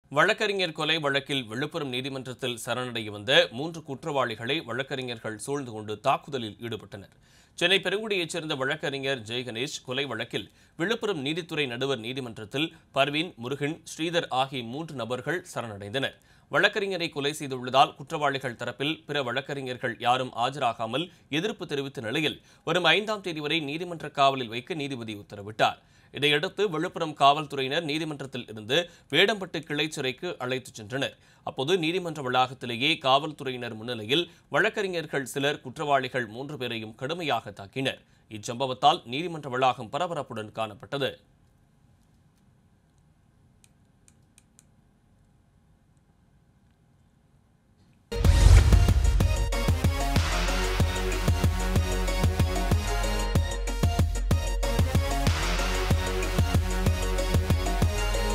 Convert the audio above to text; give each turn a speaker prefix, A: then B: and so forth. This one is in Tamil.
A: வழக்கறிஞர் கொலை வழக்கில் விழுப்புரம் நீதிமன்றத்தில் சரணடைய வந்த மூன்று குற்றவாளிகளை வழக்கறிஞர்கள் சூழ்ந்து கொண்டு தாக்குதலில் ஈடுபட்டனர் சென்னை பெருங்குடியைச் சேர்ந்த வழக்கறிஞர் ஜெய் கணேஷ் கொலை வழக்கில் விழுப்புரம் நீதித்துறை நடுவர் நீதிமன்றத்தில் பர்வீன் முருகன் ஸ்ரீதர் ஆகிய மூன்று நபர்கள் சரணடைந்தனர் வழக்கறிஞரை கொலை செய்துள்ளதால் குற்றவாளிகள் தரப்பில் பிற வழக்கறிஞர்கள் யாரும் ஆஜராகாமல் எதிர்ப்பு தெரிவித்த நிலையில் வரும் ஐந்தாம் தேதி வரை நீதிமன்ற காவலில் வைக்க நீதிபதி உத்தரவிட்டார் இதையடுத்து விழுப்புரம் காவல்துறையினர் நீதிமன்றத்தில் இருந்து வேடம்பட்டு கிளை சிறைக்கு அழைத்துச் சென்றனர் அப்போது நீதிமன்ற வளாகத்திலேயே காவல்துறையினர் முன்னிலையில் வழக்கறிஞர்கள் சிலர் குற்றவாளிகள் மூன்று பேரையும் கடுமையாக தாக்கினர் இச்சம்பவத்தால் நீதிமன்ற வளாகம் பரபரப்புடன் காணப்பட்டது